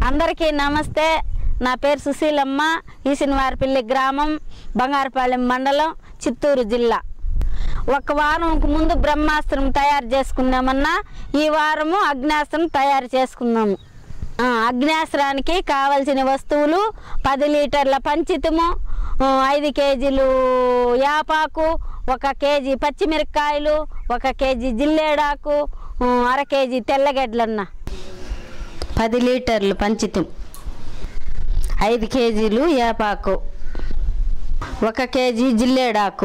అందరికీ నమస్తే నా పేరు సుశీలమ్మ ఈసినవారిపల్లి గ్రామం బంగారుపాలెం మండలం చిత్తూరు జిల్లా ఒక వారంకు ముందు బ్రహ్మాస్త్రం తయారు చేసుకున్నామన్నా ఈ వారము అగ్నాస్త్రం తయారు చేసుకున్నాము ఆ, అగ్నాస్త్రానికి కావలసిన వస్తువులు పది లీటర్ల పంచితము ఆ, ఐదు కేజీలు యాపాకు ఒక కేజీ పచ్చిమిరపకాయలు ఒక కేజీ జిల్లేడాకు ఆ, అర కేజీ తెల్లగడ్డలన్న పది లీటర్లు పంచితం ఐదు కేజీలు యాపాకు ఒక కేజీ జిల్లేడాకు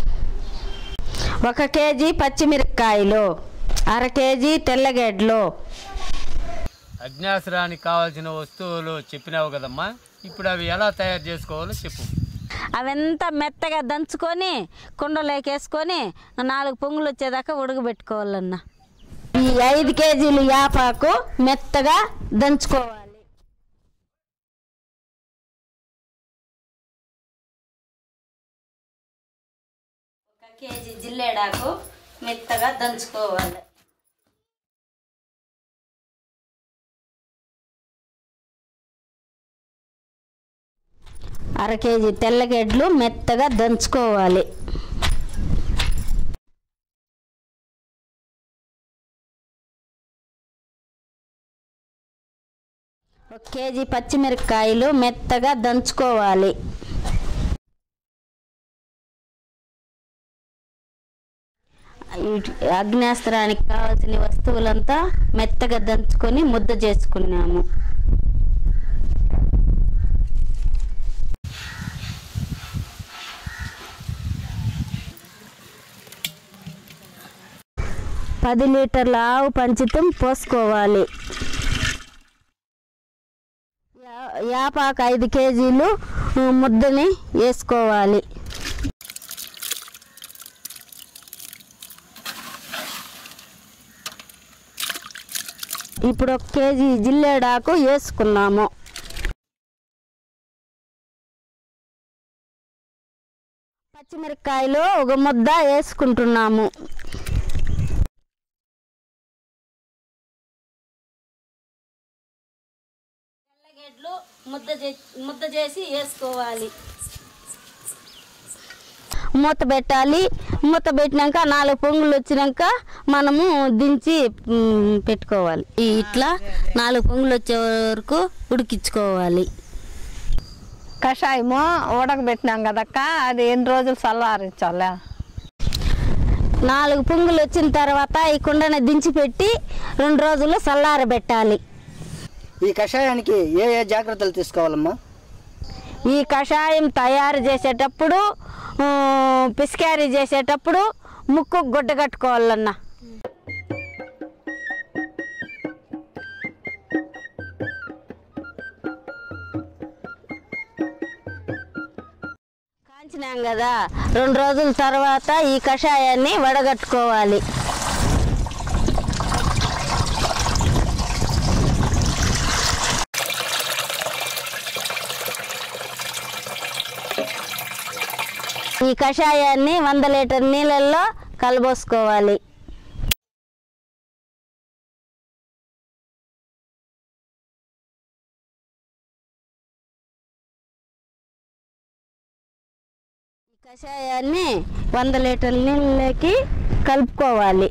ఒక కేజీ పచ్చిమిరపకాయలు అర కేజీ తెల్లగడ్డలు అజ్ఞాసరానికి కావాల్సిన వస్తువులు చెప్పినావు కదమ్మా ఇప్పుడు అవి ఎలా తయారు చేసుకోవాలో చెప్పు అవంతా మెత్తగా దంచుకొని కుండలోకి వేసుకొని నాలుగు పొంగులు వచ్చేదాకా ఉడకబెట్టుకోవాలన్న ఈ ఐదు కేజీలు యాపాకు మెత్తగా దంచుకోవాలి ఒక కేజీ జిల్లేడాకు మెత్తగా దంచుకోవాలి అర కేజీ తెల్లగడ్డలు మెత్తగా దంచుకోవాలి ఒక కేజీ పచ్చిమిరపకాయలు మెత్తగా దంచుకోవాలి ఈ అగ్నేస్త్రానికి కావాల్సిన వస్తువులంతా మెత్తగా దంచుకొని ముద్ద చేసుకున్నాము పది లీటర్ల ఆవు పంచితం పోసుకోవాలి యా- యాపాకు ఐదు కేజీలు ఆ, ముద్దని వేసుకోవాలి ఇప్పుడు ఒక కేజీ జిల్లేడాకు వేసుకున్నాము పచ్చిమిరపకాయలు ఒక ముద్ద వేసుకుంటున్నాము తెల్లగడ్డలు ముద్ద చే- ముద్ద చేసి వేసుకోవాలి మూత పెట్టాలి మూత పెట్టినాక నాలుగు పొంగులు వచ్చినాక మనము దించి మ్, పెట్టుకోవాలి ఈ ఇట్లా నాలుగు పొంగులు వచ్చే వరకు ఉడికించుకోవాలి కషాయము ఉడకబెట్టినాం కదక్క అది ఎన్ని రోజులు చల్లారించాలా నాలుగు పొంగులు వచ్చిన తర్వాత ఈ కుండను దించి పెట్టి రెండు రోజులు చల్లారబెట్టాలి ఈ కషాయానికి ఏ ఏ జాగ్రత్తలు తీసుకోవాలమ్మా ఈ కషాయం తయారు చేసేటప్పుడు ఆ, పిసికారీ చేసేటప్పుడు ముక్కు గుడ్డ కట్టుకోవాలన్నా కాంచినాం కదా రెండు రోజుల తర్వాత ఈ కషాయాన్ని వడగట్టుకోవాలి ఈ కషాయాన్ని వంద లీటర్ నీళ్ళల్లో కలబోసుకోవాలి ఈ కషాయాన్ని వంద లీటర్ నీళ్ళకి కలుపుకోవాలి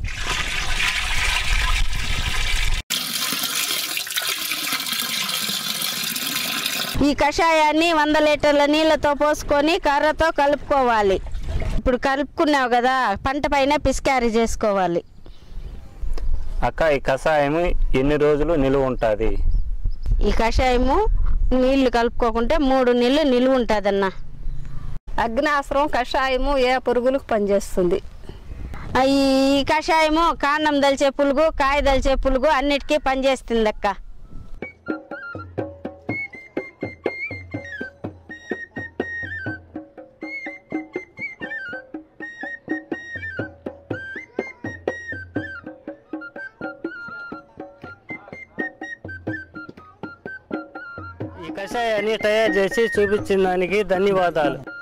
ఈ కషాయాన్ని వంద లీటర్ల నీళ్ళతో పోసుకొని కర్రతో కలుపుకోవాలి ఇప్పుడు కలుపుకున్నావు కదా పంట పైన పిసికారీ చేసుకోవాలి అక్క ఈ కషాయం ఎన్ని రోజులు నిలువ ఉంటుంది ఈ కషాయము నీళ్లు కలుపుకోకుంటే మూడు నీళ్ళు నిలువ ఉంటుందన్న అగ్నాస్త్రం కషాయము ఏ పురుగులకు పనిచేస్తుంది ఆ, ఈ కషాయము కాండం దలిచే పులుగు కాయ దలిచే పులుగు అన్నిటికీ పనిచేస్తుంది అక్క ఈ కషాయాన్ని తయారు చేసి చూపించిన దానికి ధన్యవాదాలు